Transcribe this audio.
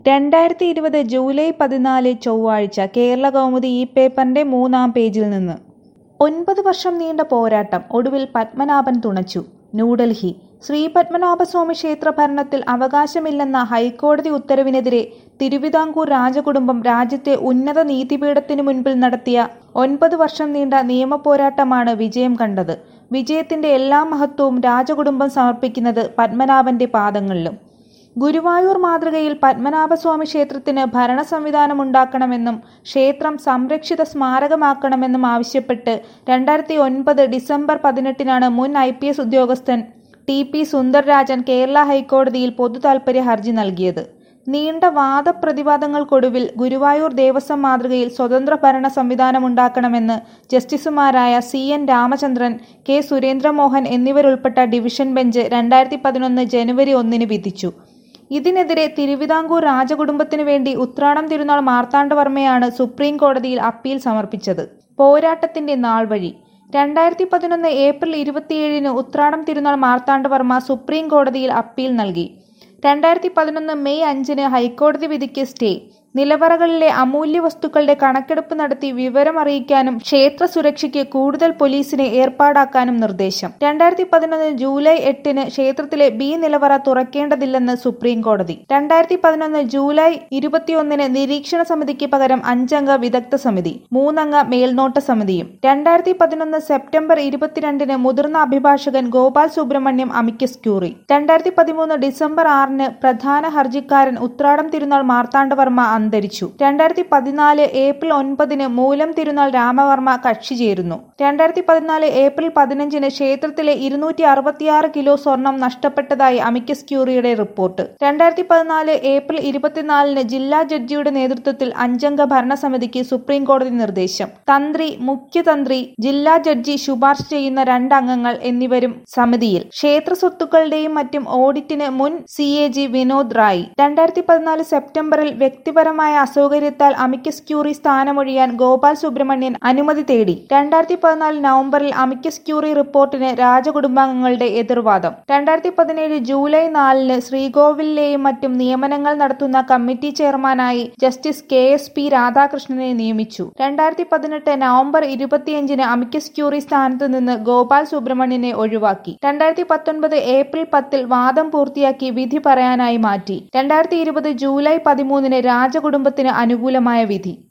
രണ്ടായിരത്തി ഇരുപത് ജൂലൈ പതിനാല് ചൊവ്വാഴ്ച കേരള കൗമുദി ഈ പേപ്പറിന്റെ മൂന്നാം പേജിൽ നിന്ന് ഒൻപത് വർഷം നീണ്ട പോരാട്ടം ഒടുവിൽ പത്മനാഭൻ തുണച്ചു ന്യൂഡൽഹി ശ്രീ പത്മനാഭസ്വാമി ക്ഷേത്ര ഭരണത്തിൽ അവകാശമില്ലെന്ന ഹൈക്കോടതി ഉത്തരവിനെതിരെ തിരുവിതാംകൂർ രാജകുടുംബം രാജ്യത്തെ ഉന്നത നീതിപീഠത്തിനു മുൻപിൽ നടത്തിയ ഒൻപത് വർഷം നീണ്ട നിയമപോരാട്ടമാണ് വിജയം കണ്ടത് വിജയത്തിന്റെ എല്ലാ മഹത്വവും രാജകുടുംബം സമർപ്പിക്കുന്നത് പത്മനാഭന്റെ പാദങ്ങളിലും ഗുരുവായൂർ മാതൃകയിൽ പത്മനാഭസ്വാമി ക്ഷേത്രത്തിന് ഭരണ സംവിധാനമുണ്ടാക്കണമെന്നും ക്ഷേത്രം സംരക്ഷിത സ്മാരകമാക്കണമെന്നും ആവശ്യപ്പെട്ട് രണ്ടായിരത്തി ഒൻപത് ഡിസംബർ പതിനെട്ടിനാണ് മുൻ ഐ പി എസ് ഉദ്യോഗസ്ഥൻ ടി പി സുന്ദർരാജൻ കേരള ഹൈക്കോടതിയിൽ പൊതുതാൽപര്യ ഹർജി നൽകിയത് നീണ്ട വാദപ്രതിവാദങ്ങൾക്കൊടുവിൽ ഗുരുവായൂർ ദേവസ്വം മാതൃകയിൽ സ്വതന്ത്ര ഭരണ സംവിധാനമുണ്ടാക്കണമെന്ന് ജസ്റ്റിസുമാരായ C N Ramachandran K Surendramohan എന്നിവരുൾപ്പെട്ട ഡിവിഷൻ ബെഞ്ച് രണ്ടായിരത്തി പതിനൊന്ന് ജനുവരി ഒന്നിന് വിധിച്ചു ഇതിനെതിരെ തിരുവിതാംകൂർ രാജകുടുംബത്തിനു വേണ്ടി ഉത്രാടം തിരുനാൾ മാർത്താണ്ഡവർമ്മയാണ് സുപ്രീം കോടതിയിൽ അപ്പീൽ സമർപ്പിച്ചത് പോരാട്ടത്തിന്റെ നാൾ വഴി രണ്ടായിരത്തി പതിനൊന്ന് ഏപ്രിൽ ഇരുപത്തിയേഴിന് ഉത്രാടം തിരുനാൾ മാർത്താണ്ഡവർമ്മ സുപ്രീം കോടതിയിൽ അപ്പീൽ നൽകി രണ്ടായിരത്തി പതിനൊന്ന് മെയ് അഞ്ചിന് ഹൈക്കോടതി വിധിക്ക് സ്റ്റേ നിലവറകളിലെ അമൂല്യ വസ്തുക്കളുടെ കണക്കെടുപ്പ് നടത്തി വിവരം അറിയിക്കാനും ക്ഷേത്ര സുരക്ഷയ്ക്ക് കൂടുതൽ പോലീസിനെ ഏർപ്പാടാക്കാനും നിർദ്ദേശം രണ്ടായിരത്തി പതിനൊന്ന് ജൂലൈ എട്ടിന് ക്ഷേത്രത്തിലെ ബി നിലവറ തുറക്കേണ്ടതില്ലെന്ന് സുപ്രീം കോടതി രണ്ടായിരത്തി പതിനൊന്ന് ജൂലൈ ഇരുപത്തിയൊന്നിന് നിരീക്ഷണ സമിതിക്ക് പകരം അഞ്ചംഗ വിദഗ്ധ സമിതി മൂന്നംഗ മേൽനോട്ട സമിതിയും രണ്ടായിരത്തി പതിനൊന്ന് സെപ്റ്റംബർ ഇരുപത്തിരണ്ടിന് മുതിർന്ന അഭിഭാഷകൻ ഗോപാൽ സുബ്രഹ്മണ്യം അമിക്കസ് ക്യൂറി രണ്ടായിരത്തി പതിമൂന്ന് ഡിസംബർ ആറിന് പ്രധാന ഹർജിക്കാരൻ ഉത്രാടം തിരുനാൾ മാർത്താണ്ഡവർമ്മ അന്തരിച്ചു രണ്ടായിരത്തി പതിനാല് ഏപ്രിൽ ഒൻപതിന് മൂലം തിരുനാൾ രാമവർമ്മ കക്ഷി ചേരുന്നു രണ്ടായിരത്തി പതിനാല് ഏപ്രിൽ പതിനഞ്ചിന് ക്ഷേത്രത്തിലെ ഇരുന്നൂറ്റി അറുപത്തിയാറ് കിലോ സ്വർണം നഷ്ടപ്പെട്ടതായി അമിക്കസ് ക്യൂറിയുടെ റിപ്പോർട്ട് രണ്ടായിരത്തി പതിനാല് ഏപ്രിൽ ഇരുപത്തിനാലിന് ജില്ലാ ജഡ്ജിയുടെ നേതൃത്വത്തിൽ അഞ്ചംഗ ഭരണസമിതിക്ക് സുപ്രീം കോടതി നിർദ്ദേശം തന്ത്രി മുഖ്യതന്ത്രി ജില്ലാ ജഡ്ജി ശുപാർശ ചെയ്യുന്ന രണ്ട് അംഗങ്ങൾ എന്നിവരും സമിതിയിൽ ക്ഷേത്ര സ്വത്തുക്കളുടെയും മറ്റും ഓഡിറ്റിന് മുൻ C A G Vinod Rai രണ്ടായിരത്തി പതിനാല് സെപ്റ്റംബറിൽ വ്യക്തിപരമായ അസൗകര്യത്താൽ അമിക്കസ് ക്യൂറി സ്ഥാനമൊഴിയാൻ ഗോപാൽ സുബ്രഹ്മണ്യൻ അനുമതി തേടി രണ്ടായിരത്തി പതിനാല് നവംബറിൽ അമിക്കസ് ക്യൂറി റിപ്പോർട്ടിന് രാജകുടുംബാംഗങ്ങളുടെ എതിർവാദം രണ്ടായിരത്തി പതിനേഴ് ജൂലൈ നാലിന് ശ്രീകോവിലിലെയും മറ്റും നിയമനങ്ങൾ നടത്തുന്ന കമ്മിറ്റി ചെയർമാനായി ജസ്റ്റിസ് കെ എസ് പി രാധാകൃഷ്ണനെ നിയമിച്ചു രണ്ടായിരത്തി പതിനെട്ട് നവംബർ ഇരുപത്തിയഞ്ചിന് അമിക്കസ് ക്യൂറി സ്ഥാനത്ത് നിന്ന് ഗോപാൽ സുബ്രഹ്മണ്യനെ ഒഴിവാക്കി രണ്ടായിരത്തി പത്തൊൻപത് ഏപ്രിൽ പത്തിൽ വാദം പൂർത്തിയാക്കി വിധി പറയാനായി മാറ്റി രണ്ടായിരത്തി ഇരുപത് ജൂലൈ പതിമൂന്നിന് രാജകുടുംബത്തിന് അനുകൂലമായ വിധി